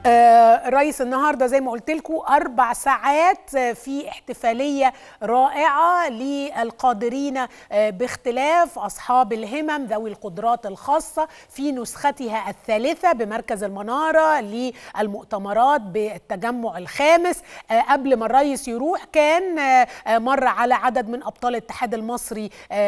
آه، الرئيس النهارده زي ما قلت لكم اربع ساعات آه، في احتفاليه رائعه للقادرين آه، باختلاف اصحاب الهمم ذوي القدرات الخاصه في نسختها الثالثه بمركز المناره للمؤتمرات بالتجمع الخامس آه، قبل ما الرئيس يروح كان آه، آه، مر على عدد من ابطال الاتحاد المصري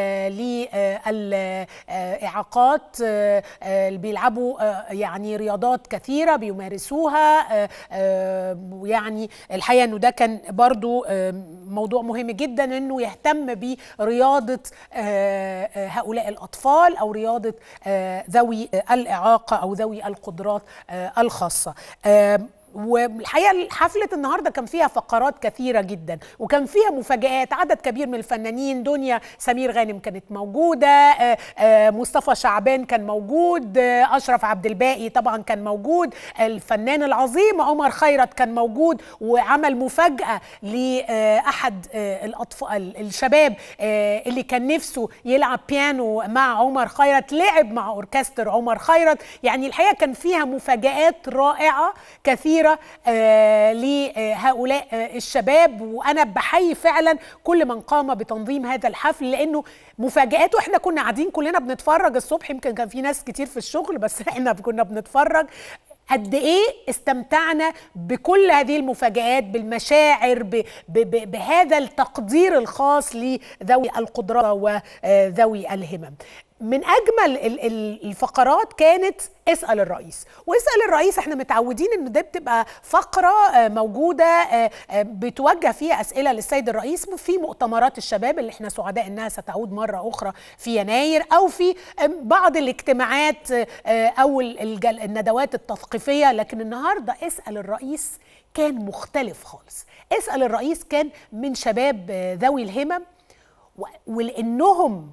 للاعاقات اللي بيلعبوا آه، يعني رياضات كثيره بيمارسوها آه، آه، ويعني الحقيقه انه ده كان برضو آه، موضوع مهم جدا انه يهتم برياضه آه، آه، هؤلاء الاطفال او رياضه آه، ذوي الاعاقه او ذوي القدرات آه، الخاصه آه، والحقيقه حفله النهارده كان فيها فقرات كثيره جدا وكان فيها مفاجآت عدد كبير من الفنانين دنيا سمير غانم كانت موجوده آه، آه، مصطفى شعبان كان موجود آه، اشرف عبد الباقي طبعا كان موجود الفنان العظيم عمر خيرت كان موجود وعمل مفاجاه لاحد الاطفال الشباب آه، اللي كان نفسه يلعب بيانو مع عمر خيرت لعب مع اوركستر عمر خيرت يعني الحقيقه كان فيها مفاجآت رائعه كثيره آه، لهؤلاء آه، الشباب وانا بحيي فعلا كل من قام بتنظيم هذا الحفل لانه مفاجآت واحنا كنا قاعدين كلنا بنتفرج الصبح يمكن كان في ناس كتير في الشغل بس احنا كنا بنتفرج قد ايه استمتعنا بكل هذه المفاجآت بالمشاعر ب ب ب بهذا التقدير الخاص لذوي القدرات وذوي الهمم من اجمل ال- ال- الفقرات كانت اسال الرئيس واسال الرئيس احنا متعودين ان ده بتبقى فقره آه، موجوده آه، آه، بتوجه فيها اسئله للسيد الرئيس في مؤتمرات الشباب اللي احنا سعداء انها ستعود مره اخرى في يناير او في آه، بعض الاجتماعات آه، آه، او ال- الجل- الندوات التثقيفيه لكن النهارده اسال الرئيس كان مختلف خالص اسال الرئيس كان من شباب آه، ذوي الهمم و- ولانهم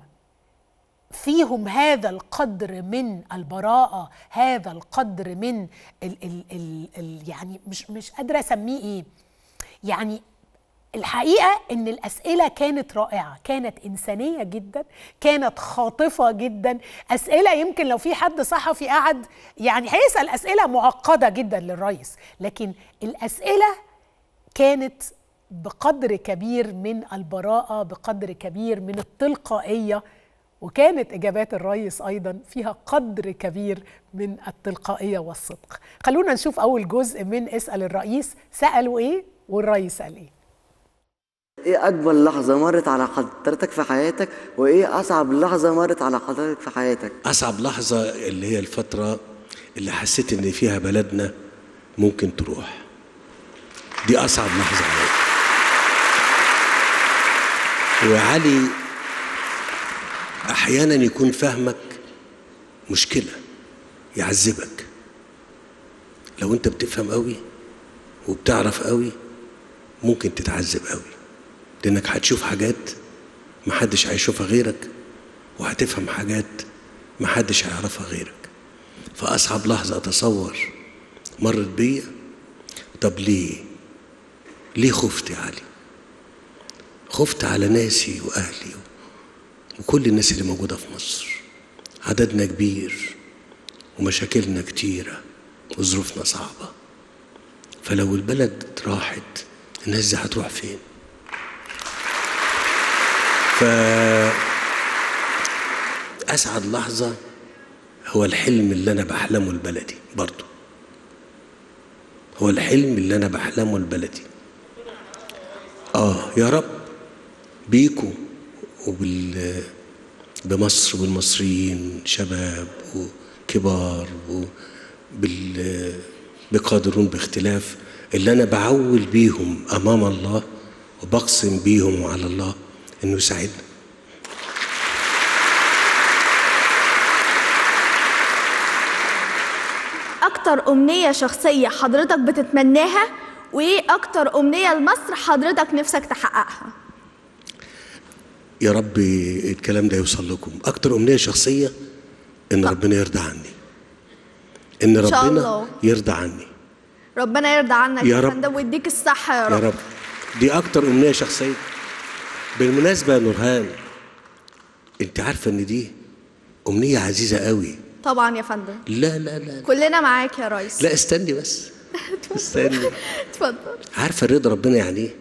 فيهم هذا القدر من البراءة هذا القدر من ال ال ال ال يعني مش مش قادرة أسميه إيه يعني الحقيقة إن الأسئلة كانت رائعة كانت إنسانية جدا كانت خاطفة جدا أسئلة يمكن لو في حد صحفي قعد يعني هيسأل أسئلة معقدة جدا للرئيس لكن الأسئلة كانت بقدر كبير من البراءة بقدر كبير من التلقائية وكانت إجابات الرئيس أيضا فيها قدر كبير من التلقائية والصدق خلونا نشوف أول جزء من اسأل الرئيس سألوا إيه والرئيس قال إيه ايه اكبر لحظة مرت على حضرتك في حياتك وايه اصعب لحظة مرت على حضرتك في حياتك أصعب لحظة اللي هي الفترة اللي حسيت إن فيها بلدنا ممكن تروح دي أصعب لحظة عليا وعلي أحيانا يكون فهمك مشكلة يعذبك لو أنت بتفهم قوي وبتعرف قوي ممكن تتعذب قوي لأنك هتشوف حاجات محدش هيشوفها غيرك وهتفهم حاجات محدش هيعرفها غيرك فأصعب لحظة أتصور مرت بيا طب ليه؟ ليه خفت يا علي؟ خفت على ناسي وأهلي وكل الناس اللي موجودة في مصر عددنا كبير ومشاكلنا كتيرة وظروفنا صعبة فلو البلد راحت الناس دي هتروح فين؟ ف أسعد لحظة هو الحلم اللي أنا بحلمه لبلدي برضو هو الحلم اللي أنا بحلمه لبلدي آه يا رب بيكو وبال بمصر والمصريين شباب وكبار وبال بقادرون باختلاف اللي أنا بعول بيهم أمام الله وبقسم بيهم على الله إنه يساعدنا أكتر أمنية شخصية حضرتك بتتمناها وإيه أكتر أمنية لمصر حضرتك نفسك تحققها؟ يا رب الكلام ده يوصل لكم اكتر امنيه شخصيه ان ربنا يرضى عني ان إن شاء ربنا الله. يرضى عني ربنا يرضى عنك يا يا رب. فندم ويديك الصحة يا يا رب رب دي اكتر امنيه شخصيه بالمناسبه يا نورهان انت عارفه ان دي امنيه عزيزه قوي طبعا يا فندم لا لا لا كلنا معاك يا ريس لا استني بس استني اتفضل عارفه رضا ربنا يعني ايه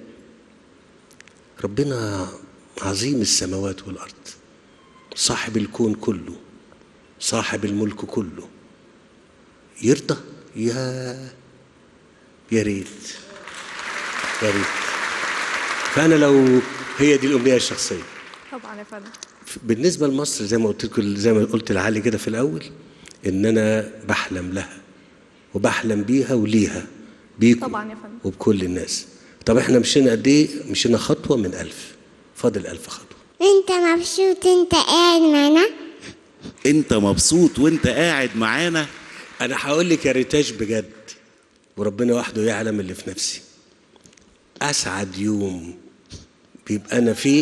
ربنا عظيم السماوات والارض صاحب الكون كله صاحب الملك كله يرضى يا يا ريت يا ريت فانا لو هي دي الامنيه الشخصيه طبعا يا فندم بالنسبه لمصر زي ما قلت لكم زي ما قلت لعلي كده في الاول ان انا بحلم لها وبحلم بيها وليها بيكم طبعاً يا فندم. وبكل الناس طب احنا مشينا قد ايه مشينا خطوه من ألف فاضل ألف خطوه انت مبسوط انت قاعد معانا انت مبسوط وانت قاعد معانا انا هقول لك يا ريتاش بجد وربنا وحده يعلم اللي في نفسي اسعد يوم بيبقى انا فيه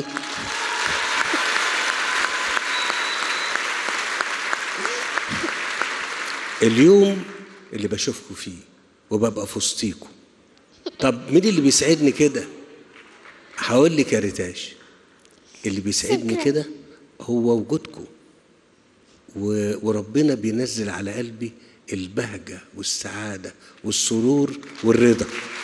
اليوم اللي بشوفكم فيه وببقى في وسطيكم طب مين اللي بيسعدني كده هقول لك يا ريتاش اللي بيسعدني كده هو وجودكم و- وربنا بينزل على قلبي البهجة والسعادة والسرور والرضا